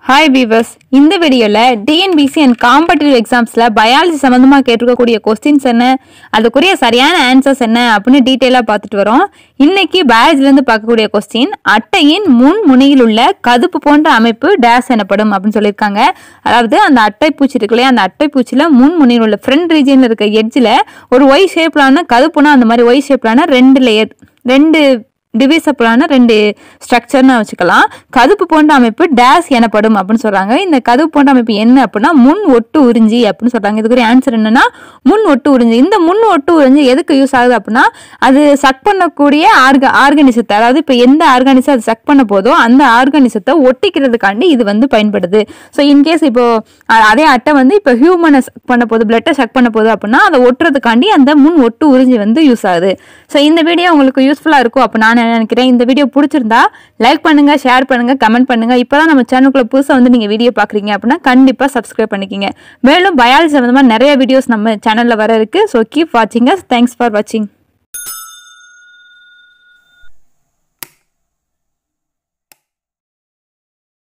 hi viewers இந்த வீடியோவில் TNPSC and competitive எக்ஸாம்ஸில் பயாலஜி சம்மந்தமாக கேட்டிருக்கக்கூடிய கொஸ்டின்ஸ் என்ன அதுக்குரிய சரியான ஆன்சர்ஸ் என்ன அப்படின்னு டீட்டெயிலாக பார்த்துட்டு வரோம் இன்னைக்கு பயாலஜிலேருந்து பார்க்கக்கூடிய கொஸ்டின் அட்டையின் முன் முனையில் உள்ள கதுப்பு போன்ற அமைப்பு டேஸ் எனப்படும் அப்படின்னு சொல்லியிருக்காங்க அதாவது அந்த அட்டை பூச்சி இருக்கு இல்லையா அந்த அட்டை பூச்சியில் முன் முனையில் உள்ள ஃப்ரண்ட் ரீஜனில் இருக்க எட்ஜில் ஒரு ஒய் ஷேப்லான கதுப்புனா அந்த மாதிரி ஒய் ஷேப்லான ரெண்டு லேயர் ரெண்டு டிவிசபிளான ரெண்டு ஸ்ட்ரக்சர்னு வச்சுக்கலாம் கதுப்பு போன்ற அமைப்பு டேஸ் எனப்படும் அப்படின்னு சொல்றாங்க இந்த கதுப்பு போன்ற அமைப்பு என்ன அப்படின்னா முன் ஒட்டு உறிஞ்சி அப்படின்னு சொல்றாங்க இதுக்குரிய ஆன்சர் என்னன்னா முன் ஒட்டு உறிஞ்சி இந்த முன் ஒட்டு உறிஞ்சி எதுக்கு யூஸ் ஆகுது அப்படின்னா அது சக் பண்ணக்கூடிய ஆர்க ஆர்கானிசத்தை அதாவது இப்போ எந்த ஆர்கானிசம் அது சக் பண்ண போதோ அந்த ஆர்கானிசத்தை ஒட்டிக்கிறதுக்காண்டி இது வந்து பயன்படுது ஸோ இன்கேஸ் இப்போ அ- அதே அட்டை வந்து இப்போ ஹியூமனை சக் பண்ண போது பிளட்டை சக் பண்ண போகுது அப்படின்னா அதை ஒட்டுறதுக்காண்டி அந்த முன் ஒட்டு உறிஞ்சி வந்து யூஸ் ஆகுது ஸோ இந்த வீடியோ உங்களுக்கு யூஸ்ஃபுல்லாக இருக்கும் அப்போ நான் நினைக்கிறேன் இந்த வீடியோ பிடிச்சிருந்தா லைக் பண்ணுங்க ஷேர் பண்ணுங்க கமெண்ட் பண்ணுங்க இப்போதான் நம்ம சேனலுக்குள்ள புதுசாக வந்து நீங்கள் வீடியோ பார்க்குறீங்க அப்படின்னா கண்டிப்பாக சப்ஸ்கிரைப் பண்ணிக்கிங்க மேலும் பயாலஜி சம்மந்தமாக நிறைய வீடியோஸ் நம்ம சேனலில் வர இருக்கு so keep watching thanks for வாட்சிங்